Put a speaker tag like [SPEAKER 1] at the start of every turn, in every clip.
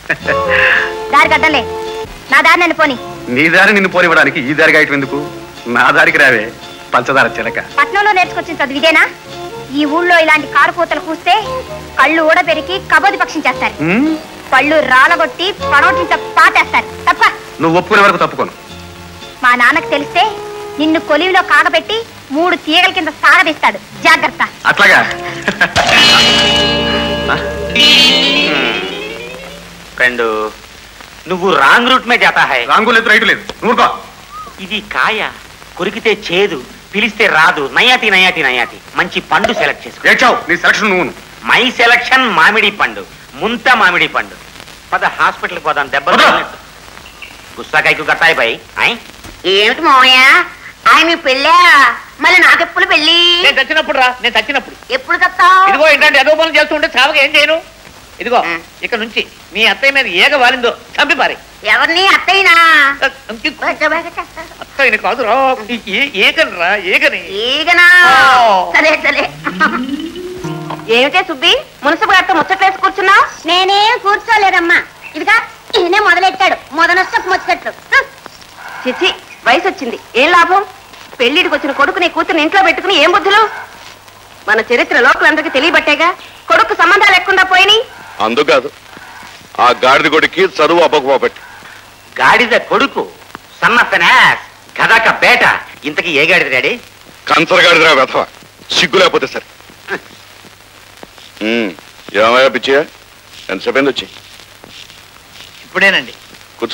[SPEAKER 1] దారి కట్టలే నా దారి నన్ను పోని
[SPEAKER 2] నీ దారి నిన్ను పోనివ్వడానికి ఈ దారి గాయటం ఎందుకు నా దారికి రావే పంచదార చిలక
[SPEAKER 1] పట్నంలో నేర్చుకొచ్చిన చదువు ఇదేనా ఈ ఊళ్ళో ఇలాంటి కారు పూతలు కూస్తే కళ్ళు ఊడ పెరిగి కబోది పక్షం చేస్తారు
[SPEAKER 2] ఉమ్,
[SPEAKER 1] పళ్ళు రాలగొట్టి పడవటింట పాతేస్తారు తప్ప
[SPEAKER 2] నువ్వు ఒప్పుకునే వరకు తప్పుకోను
[SPEAKER 1] మా నాన్నకు తెలిస్తే నిన్ను కొలివిలో కాగబెట్టి మూడు తీగల కింద సాగదీస్తాడు జాగ్రత్త
[SPEAKER 2] అట్లాగా
[SPEAKER 3] ఫ్రెండ్ నువ్వు రాంగ్ రూట్ మే జాతా హై
[SPEAKER 2] రాంగు లేదు రైతు లేదు నువ్వుకో
[SPEAKER 3] ఇది కాయ కొరికితే చేదు పిలిస్తే రాదు నయాతి నయాతి నయాతి మంచి పండు సెలెక్ట్ చేసుకో
[SPEAKER 2] ఏడ్చావు నీ సెలక్షన్ నువ్వు
[SPEAKER 3] మై సెలక్షన్ మామిడి పండు ముంత మామిడి పండు పద హాస్పిటల్ పోదాం దెబ్బలు
[SPEAKER 2] వదరా.
[SPEAKER 3] తగిలినట్టు. గుస్సాకాయకు కట్టాయి పై ఆయ్
[SPEAKER 4] ఏమిటి మామయ్య ఆయన మీ పెళ్ళా మళ్ళీ నాకెప్పుడు పెళ్ళి
[SPEAKER 5] నేను చచ్చినప్పుడు రా నేను చచ్చినప్పుడు
[SPEAKER 4] ఎప్పుడు కత్తావు
[SPEAKER 5] ఇదిగో ఏంటంటే ఏదో పనులు చేస్తుంటే చావగా ఏం చేయను ఇదిగో
[SPEAKER 4] ఆ.
[SPEAKER 5] ఇక నుంచి మీ అత్తయ్య మీద ఏగ వాలిందో చంపి పారి
[SPEAKER 4] ఎవరిని అత్తయ్యనా
[SPEAKER 5] అత్తయ్యని కాదురా ఏకని రా ఏకని
[SPEAKER 4] ఈగనా
[SPEAKER 5] ఓ.
[SPEAKER 4] సరే సరే ఏమిటే సుబ్బి మున్సిపల్ గారితో ముచ్చట్లేసి కూర్చున్నా నేనేం కూర్చోలేదమ్మా ఇదిగా ఈయనే మొదలెట్టాడు మొదనొచ్చపు ముచ్చట్లు చిచి వయసు వచ్చింది ఏం లాభం పెళ్లిడికి వచ్చిన కొడుకుని కూతురు ఇంట్లో పెట్టుకుని ఏం బుద్ధులు మన చరిత్ర లోకలందరికీ తెలియబట్టేగా కొడుకు సంబంధాలు లేకుండా పోయినాయి
[SPEAKER 6] అందుకాదు ఆ గాడిద కొడుక్కి చదువు అబ్బకపోబట్టి
[SPEAKER 3] గాడిద కొడుకు సన్న ఫెనాస్ గదక బేట ఇంతకి ఏ గాడిద డాడీ
[SPEAKER 6] కంచర గాడిదరా వెధవ సిగ్గు లేకపోతే సరే ఉమ్, ఏమయ్యా పిచ్చయ్య ఎంతసేపు అయింది వచ్చి
[SPEAKER 5] ఇప్పుడేనండి
[SPEAKER 6] కూర్చో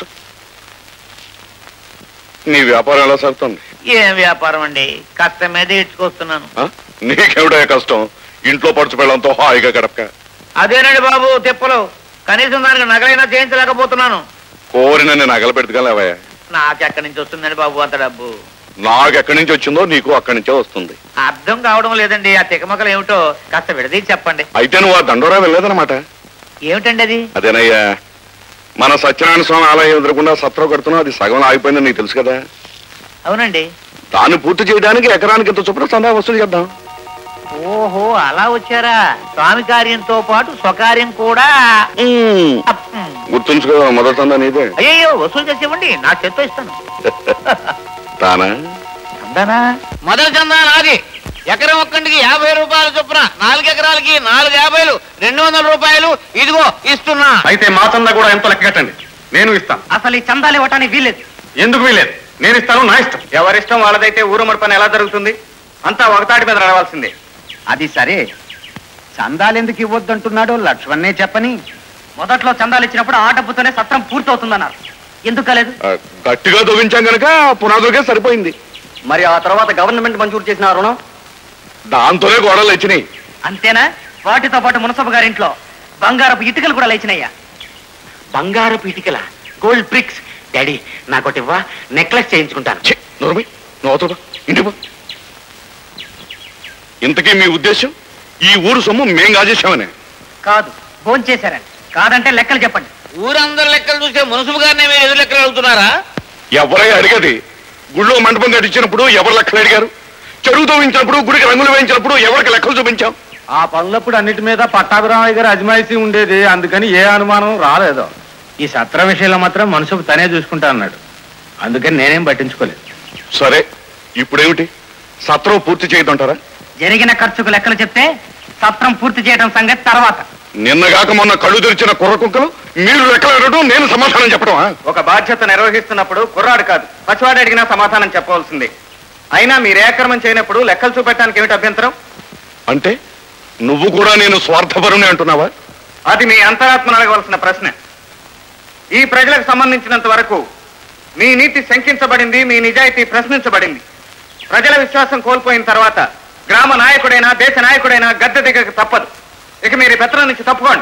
[SPEAKER 6] నీ వ్యాపారం ఎలా సాగుతుంది
[SPEAKER 5] ఏం వ్యాపారం అండి కష్టం మీద ఇచ్చుకొస్తున్నాను
[SPEAKER 6] ఆ? నీకేమిటో కష్టం ఇంట్లో పడుచు పెళ్ళంతో హాయిగా గడపక
[SPEAKER 5] అదేనండి బాబు తిప్పలు కనీసం దానికి నగలైనా చేయించలేకపోతున్నాను
[SPEAKER 6] కోరినన్ని నగలు పెట్టుకోలేవయ్యా
[SPEAKER 5] నాకెక్కడి నుంచి వస్తుందండి బాబు అంత డబ్బు
[SPEAKER 6] నాకు ఎక్కడి నుంచి వచ్చిందో నీకు అక్కడి నుంచే వస్తుంది
[SPEAKER 5] అర్థం కావడం లేదండి ఆ తికమకలు ఏమిటో కాస్త విడదీ చెప్పండి
[SPEAKER 6] అయితే నువ్వు ఆ దండోరా వెళ్ళలేదన్నమాట
[SPEAKER 5] ఏమిటండి అది
[SPEAKER 6] అదేనయ్యా మన సత్యనారాయణ స్వామి ఆలయం ఎదురకుండా సత్రం కడుతున్నావు అది సగం ఆగిపోయిందని నీకు తెలుసు కదా
[SPEAKER 5] అవునండి
[SPEAKER 6] దాన్ని పూర్తి చేయడానికి ఎకరానికి ఇంత చొప్పున సందా వసూలు చేద్దాం
[SPEAKER 5] ఓహో అలా వచ్చారా స్వామి కార్యంతో పాటు స్వకార్యం కూడా
[SPEAKER 6] ఉమ్,
[SPEAKER 5] అప్, ఉమ్.
[SPEAKER 6] గుర్తుంచుకో మొదటి సందా నీదే
[SPEAKER 5] అయ్యయ్యో వసూలు చేసి ఇవ్వండి నా చేత్తో ఇస్తాను
[SPEAKER 6] తానా
[SPEAKER 5] అందానా మొదటి చందా నాది ఎకరం ఒక్కంటికి యాభై రూపాయలు చొప్పున నాలుగు ఎకరాలకి నాలుగు యాభైలు రెండు వందల రూపాయలు ఇదిగో ఇస్తున్నా
[SPEAKER 2] అయితే మా చందా కూడా ఎంతో లెక్క కట్టండి నేను ఇస్తాను
[SPEAKER 5] అసలు ఈ చందాలు ఇవ్వటానికి వీల్లేదు
[SPEAKER 2] ఎందుకు వీలేదు నేను ఇస్తాను నా ఇష్టం ఎవరిష్టం వాళ్ళదైతే ఊరమడి పని ఎలా జరుగుతుంది అంతా ఒకతాటి మీద నడవాల్సిందే
[SPEAKER 7] అది సరే చందాలు ఎందుకు ఇవ్వద్దంటున్నాడో లక్ష్మణ్నే చెప్పని
[SPEAKER 5] మొదట్లో చందాలు ఇచ్చినప్పుడు ఆ డబ్బుతోనే సత్రం పూర్తవుతుందన్నారు ఎందుకు కాలేదు
[SPEAKER 6] ఆ, గట్టిగా దొవించాం గనక పునాదులకే సరిపోయింది
[SPEAKER 7] మరి ఆ తర్వాత గవర్నమెంట్ మంజూరు చేసిన ఆ రుణం
[SPEAKER 6] దాంతోనే గోడలు వచ్చినాయి
[SPEAKER 5] అంతేనా వాటితో పాటు మునసబు గారింట్లో బంగారపు ఇటుకలు కూడా లేచినయ్యా
[SPEAKER 3] బంగారపు ఇటుకల గోల్డ్ బ్రిక్స్ డాడీ నాకోటి ఇవ్వా నెక్లెస్ చేయించుకుంటాను
[SPEAKER 6] ఛీ, నోర్మి నోతుడు ఇంటికి పో. ఇంతకీ మీ ఉద్దేశం ఈ ఊరు సొమ్ము మేం కాజేశామనే
[SPEAKER 5] కాదు ఫోన్ చేశారని కాదంటే లెక్కలు చెప్పండి ఊరందరు లెక్కలు చూసే మునసబు గారిని మీరు ఎదురు లెక్కలు అడుగుతున్నారా
[SPEAKER 6] ఎవరై అడిగది గుళ్ళో మండపం కట్టించినప్పుడు ఎవరు లెక్కలు అడిగారు చెరువు తవ్వించినప్పుడు గుడికి రంగులు వేయించినప్పుడు ఎవరికి లెక్కలు చూపించాం
[SPEAKER 7] ఆ పనులప్పుడు అన్నిటి మీద పట్టాభిరామయ్య గారు అజమాయిషీ ఉండేది అందుకని ఏ అనుమానం రాలేదు ఈ సత్ర విషయంలో మాత్రం మనసుకు తనే చూసుకుంటా అన్నాడు అందుకని నేనేం పట్టించుకోలేదు
[SPEAKER 6] సరే ఇప్పుడేమిటి సత్రం పూర్తి చేయదంటారా
[SPEAKER 5] జరిగిన ఖర్చుకు లెక్కలు చెప్తే సత్రం పూర్తి చేయడం సంగతి తర్వాత
[SPEAKER 6] నిన్నగాక మొన్న కళ్ళు తెరిచిన కుర్ర కుక్కలు మీరు లెక్కలు అడగడం నేను సమాధానం చెప్పడమా
[SPEAKER 2] ఒక బాధ్యత నిర్వహిస్తున్నప్పుడు కుర్రాడు కాదు పసివాడు అడిగినా సమాధానం చెప్పవలసిందే అయినా మీరు ఏకర్మం చేయనప్పుడు లెక్కలు చూపెట్టడానికి ఏమిటి అభ్యంతరం
[SPEAKER 6] అంటే నువ్వు కూడా నేను స్వార్థపరుని అంటున్నావా
[SPEAKER 2] అది మీ అంతరాత్మను అడగవలసిన ప్రశ్న ఈ ప్రజలకు సంబంధించినంత వరకు మీ నీతి శంకించబడింది మీ నిజాయితీ ప్రశ్నించబడింది ప్రజల విశ్వాసం కోల్పోయిన తర్వాత గ్రామ నాయకుడైనా దేశ నాయకుడైనా గద్దె దిగక తప్పదు ఇక మీరు ఈ పెత్తనం నుంచి తప్పుకోండి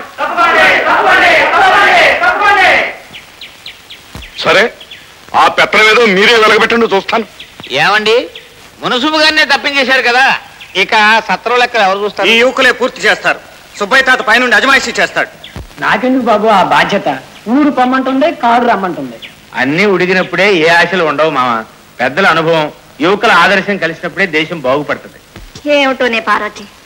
[SPEAKER 6] సరే ఆ పెత్తనం ఏదో మీరే వెలగబెట్టండి చూస్తాను
[SPEAKER 5] ఏమండి మునసుబు గారినే తప్పించేశారు కదా ఇక సత్రం లెక్కలు ఎవరు చూస్తారు
[SPEAKER 2] ఈ యువకులే పూర్తి చేస్తారు సుబ్బయ్య తాత పైనుండి అజమాయిషీ చేస్తాడు
[SPEAKER 8] నాకెందుకు బాబు ఆ బాధ్యత ఊరు పొమ్మంటుంది కారు రమ్మంటుంది
[SPEAKER 7] అన్ని ఉడిగినప్పుడే ఏ ఆశలు ఉండవు మామ పెద్దల అనుభవం యువకుల ఆదర్శం కలిసినప్పుడే దేశం బాగుపడుతుంది
[SPEAKER 1] ఏమిటోనే పార్వతి